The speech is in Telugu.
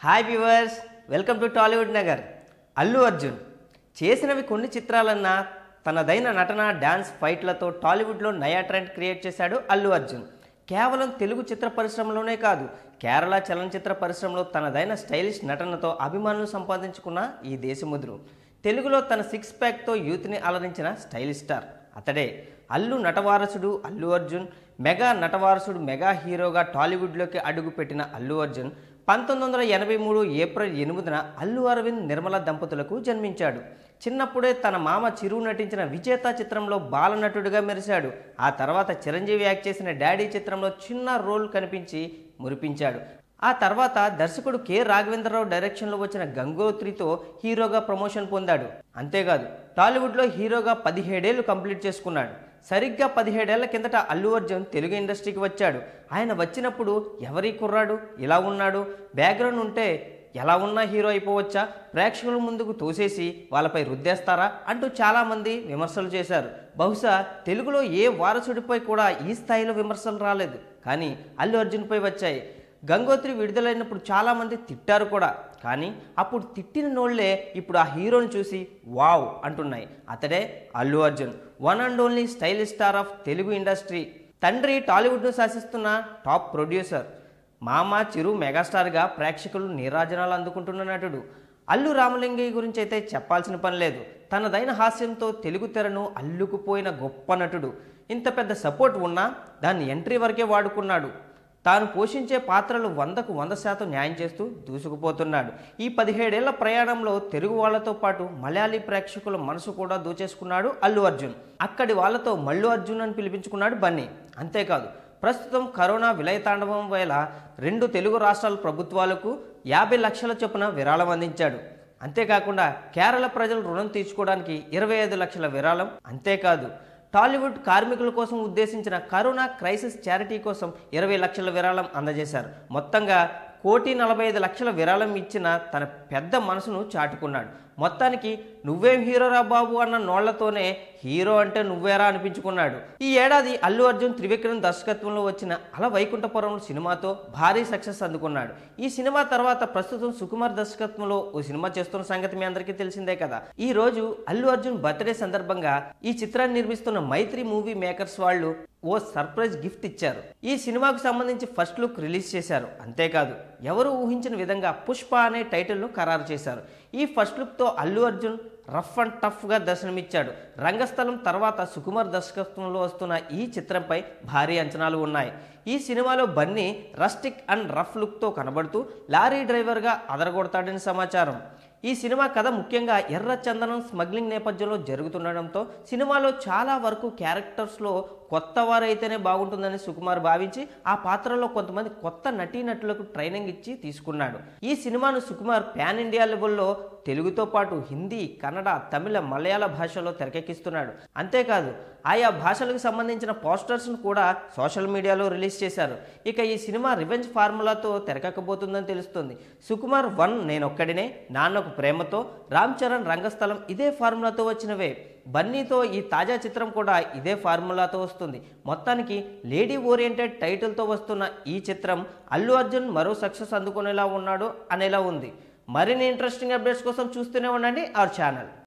hi viewers welcome to Tollywood Nagar Allu Arjun చేసినవి కొన్ని చిత్రాలన్నా తనదైన నటన డ్యాన్స్ ఫైట్లతో టాలీవుడ్లో నయా ట్రెండ్ క్రియేట్ చేశాడు అల్లు అర్జున్ కేవలం తెలుగు చిత్ర పరిశ్రమలోనే కాదు కేరళ చలనచిత్ర పరిశ్రమలో తనదైన స్టైలిష్ నటనతో అభిమానులు సంపాదించుకున్న ఈ దేశముద్రు తెలుగులో తన సిక్స్ ప్యాక్తో యూత్ని అలరించిన స్టైలిష్ స్టార్ అతడే అల్లు నటవారసుడు అల్లు అర్జున్ మెగా నటవారసుడు మెగా హీరోగా టాలీవుడ్లోకి అడుగుపెట్టిన అల్లు అర్జున్ పంతొమ్మిది వందల ఎనభై మూడు ఏప్రిల్ ఎనిమిదిన అల్లు అరవింద్ నిర్మల దంపతులకు జన్మించాడు చిన్నప్పుడే తన మామ చిరు నటించిన విజేత చిత్రంలో బాలనటుడిగా మెరిశాడు ఆ తర్వాత చిరంజీవి యాక్ట్ చేసిన డాడీ చిత్రంలో చిన్న రోల్ కనిపించి మురిపించాడు ఆ తర్వాత దర్శకుడు కె రాఘవేంద్రరావు డైరెక్షన్లో వచ్చిన గంగోత్రితో హీరోగా ప్రమోషన్ పొందాడు అంతేకాదు టాలీవుడ్లో హీరోగా పదిహేడేళ్లు కంప్లీట్ చేసుకున్నాడు సరిగ్గా పదిహేడేళ్ల కిందట అల్లు అర్జున్ తెలుగు ఇండస్ట్రీకి వచ్చాడు ఆయన వచ్చినప్పుడు ఎవరి కుర్రాడు ఇలా ఉన్నాడు బ్యాక్గ్రౌండ్ ఉంటే ఎలా ఉన్నా హీరో అయిపోవచ్చా ప్రేక్షకుల ముందుకు తోసేసి వాళ్ళపై రుద్దేస్తారా అంటూ చాలామంది విమర్శలు చేశారు బహుశా తెలుగులో ఏ వారసుడిపై కూడా ఈ స్థాయిలో విమర్శలు రాలేదు కానీ అల్లు అర్జున్పై వచ్చాయి గంగోత్రి విడుదలైనప్పుడు చాలామంది తిట్టారు కూడా కానీ అప్పుడు తిట్టిన నోళ్లే ఇప్పుడు ఆ హీరోని చూసి వావ్ అంటున్నాయి అతడే Allu Arjun one and only stylish star of Telugu industry తండ్రి టాలీవుడ్ను శాసిస్తున్న టాప్ ప్రొడ్యూసర్ మామ చిరు మెగాస్టార్గా ప్రేక్షకులు నీరాజనాలు అందుకుంటున్న నటుడు అల్లు రామలింగయ్య గురించి అయితే చెప్పాల్సిన పని లేదు తనదైన హాస్యంతో తెలుగు తెరను అల్లుకుపోయిన గొప్ప నటుడు ఇంత పెద్ద సపోర్ట్ ఉన్నా దాన్ని ఎంట్రీ వరకే వాడుకున్నాడు తాను పోషించే పాత్రలు వందకు వంద శాతం న్యాయం చేస్తూ దూసుకుపోతున్నాడు ఈ పదిహేడేళ్ల ప్రయాణంలో తెలుగు వాళ్లతో పాటు మలయాళీ ప్రేక్షకుల మనసు కూడా దోచేసుకున్నాడు అల్లు అర్జున్ అక్కడి వాళ్ళతో మల్లు అర్జున్ అని పిలిపించుకున్నాడు బన్నీ అంతేకాదు ప్రస్తుతం కరోనా విలయతాండవం వేళ రెండు తెలుగు రాష్ట్రాల ప్రభుత్వాలకు యాభై లక్షల చొప్పున విరాళం అందించాడు అంతేకాకుండా కేరళ ప్రజలు రుణం తీర్చుకోవడానికి ఇరవై ఐదు లక్షల విరాళం అంతేకాదు టాలీవుడ్ కార్మికుల కోసం ఉద్దేశించిన కరోనా క్రైసిస్ చారిటీ కోసం ఇరవై లక్షల విరాళం అందజేశారు మొత్తంగా కోటి నలభై ఐదు లక్షల విరాళం ఇచ్చిన తన పెద్ద మనసును చాటుకున్నాడు మొత్తానికి నువ్వేం హీరోరా బాబు అన్న నోళ్లతోనే హీరో అంటే నువ్వేరా అనిపించుకున్నాడు ఈ ఏడాది అల్లు అర్జున్ త్రివిక్రమ్ దర్శకత్వంలో వచ్చిన అల వైకుంఠపురం సినిమాతో భారీ సక్సెస్ అందుకున్నాడు ఈ సినిమా తర్వాత ప్రస్తుతం సుకుమార్ దర్శకత్వంలో ఓ సినిమా చేస్తున్న సంగతి మీ అందరికీ తెలిసిందే కదా ఈ రోజు అల్లు అర్జున్ బర్త్డే సందర్భంగా ఈ చిత్రాన్ని నిర్మిస్తున్న మైత్రి మూవీ మేకర్స్ వాళ్ళు ఓ సర్ప్రైజ్ గిఫ్ట్ ఇచ్చారు ఈ సినిమాకు సంబంధించి ఫస్ట్ లుక్ రిలీజ్ చేశారు అంతేకాదు ఎవరు ఊహించిన విధంగా పుష్ప అనే టైటిల్ను ఖరారు చేశారు ఈ ఫస్ట్ లుక్తో అల్లు అర్జున్ రఫ్ అండ్ టఫ్గా దర్శనమిచ్చాడు రంగస్థలం తర్వాత సుకుమార్ దర్శకత్వంలో వస్తున్న ఈ చిత్రంపై భారీ అంచనాలు ఉన్నాయి ఈ సినిమాలో బన్నీ రస్టిక్ అండ్ రఫ్ లుక్తో కనబడుతూ లారీ డ్రైవర్గా అదరగొడతాడని సమాచారం ఈ సినిమా కథ ముఖ్యంగా ఎర్ర చందనం స్మగ్లింగ్ నేపథ్యంలో జరుగుతుండడంతో సినిమాలో చాలా వరకు క్యారెక్టర్స్లో కొత్త వారైతేనే బాగుంటుందని సుకుమార్ భావించి ఆ పాత్రలో కొంతమంది కొత్త నటీనటులకు ట్రైనింగ్ ఇచ్చి తీసుకున్నాడు ఈ సినిమాను సుకుమార్ పాన్ ఇండియా లెవెల్లో తెలుగుతో పాటు హిందీ కన్నడ తమిళ మలయాళ భాషలో తెరకెక్కిస్తున్నాడు అంతేకాదు ఆయా భాషలకు సంబంధించిన పోస్టర్స్ను కూడా సోషల్ మీడియాలో రిలీజ్ చేశారు ఇక ఈ సినిమా రివెంజ్ ఫార్ములాతో తెరకెక్కబోతుందని తెలుస్తుంది సుకుమార్ వన్ నేనొక్కడినే నాన్నకు ప్రేమతో రామ్ చరణ్ రంగస్థలం ఇదే ఫార్ములాతో వచ్చినవే బన్నీతో ఈ తాజా చిత్రం కూడా ఇదే ఫార్ములాతో వస్తుంది మొత్తానికి లేడీ ఓరియంటెడ్ టైటిల్తో వస్తున్న ఈ చిత్రం అల్లు అర్జున్ మరో సక్సెస్ అందుకునేలా ఉన్నాడు అనేలా ఉంది మరిన్ని ఇంట్రెస్టింగ్ అప్డేట్స్ కోసం చూస్తూనే ఉండండి అవర్ ఛానల్